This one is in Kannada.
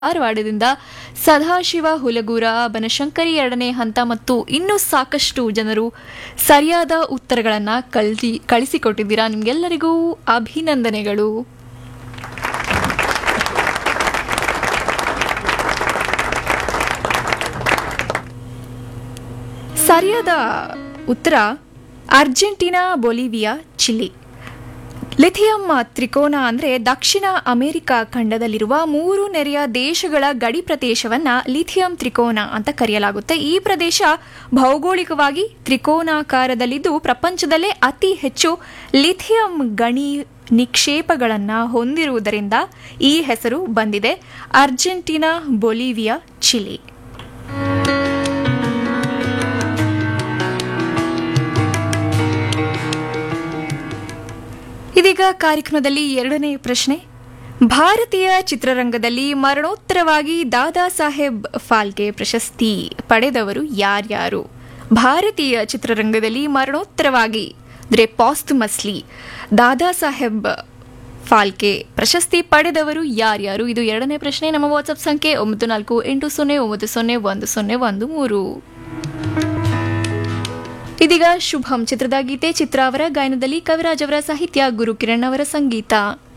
ಧಾರವಾಡದಿಂದ ಸದಾಶಿವ ಹುಲಗೂರ ಬನಶಂಕರಿ ಎರಡನೇ ಹಂತ ಮತ್ತು ಇನ್ನೂ ಸಾಕಷ್ಟು ಜನರು ಸರಿಯಾದ ಉತ್ತರಗಳನ್ನು ಕಳಿಸಿ ಕಳಿಸಿಕೊಟ್ಟಿದ್ದೀರಾ ನಿಮಗೆಲ್ಲರಿಗೂ ಅಭಿನಂದನೆಗಳು ಸರಿಯಾದ ಉತ್ತರ ಅರ್ಜೆಂಟೀನಾ ಬೊಲಿವಿಯಾ ಚಿಲಿ ಲಿಥಿಯಂ ತ್ರಿಕೋನ ಅಂದರೆ ದಕ್ಷಿಣ ಅಮೆರಿಕ ಖಂಡದಲ್ಲಿರುವ ಮೂರು ನೆರೆಯ ದೇಶಗಳ ಗಡಿ ಪ್ರದೇಶವನ್ನ ಲಿಥಿಯಂ ತ್ರಿಕೋನ ಅಂತ ಕರೆಯಲಾಗುತ್ತೆ ಈ ಪ್ರದೇಶ ಭೌಗೋಳಿಕವಾಗಿ ತ್ರಿಕೋನಾಕಾರದಲ್ಲಿದ್ದು ಪ್ರಪಂಚದಲ್ಲೇ ಅತಿ ಹೆಚ್ಚು ಲಿಥಿಯಂ ಗಣಿ ನಿಕ್ಷೇಪಗಳನ್ನು ಹೊಂದಿರುವುದರಿಂದ ಈ ಹೆಸರು ಬಂದಿದೆ ಅರ್ಜೆಂಟೀನಾ ಬೊಲಿವಿಯಾ ಚಿಲಿ ಇದೀಗ ಕಾರ್ಯಕ್ರಮದಲ್ಲಿ ಎರಡನೇ ಪ್ರಶ್ನೆ ಭಾರತೀಯ ಚಿತ್ರರಂಗದಲ್ಲಿ ಮರಣೋತ್ತರವಾಗಿ ದಾದಾ ಸಾಹೇಬ್ ಫಾಲ್ಕೆ ಪ್ರಶಸ್ತಿ ಪಡೆದವರು ಯಾರ್ಯಾರು ಭಾರತೀಯ ಚಿತ್ರರಂಗದಲ್ಲಿ ಮರಣೋತ್ತರವಾಗಿ ಅಂದರೆ ಪಾಸ್ಟುಮಸ್ಲಿ ದಾದಾ ಸಾಹೇಬ್ ಫಾಲ್ಕೆ ಪ್ರಶಸ್ತಿ ಪಡೆದವರು ಯಾರ್ಯಾರು ಇದು ಎರಡನೇ ಪ್ರಶ್ನೆ ನಮ್ಮ ವಾಟ್ಸಪ್ ಸಂಖ್ಯೆ ಒಂಬತ್ತು ನಾಲ್ಕು ಎಂಟು ಸೊನ್ನೆ ಒಂಬತ್ತು ಸೊನ್ನೆ ಒಂದು ಸೊನ್ನೆ ಒಂದು ಮೂರು ಇದೀಗ ಶುಭಂ ಚಿತ್ರದ ಗೀತೆ ಚಿತ್ರ ಅವರ ಗಾಯನದಲ್ಲಿ ಕವಿರಾಜ್ ಅವರ ಸಾಹಿತ್ಯ ಗುರು ಕಿರಣ್ ಅವರ ಸಂಗೀತ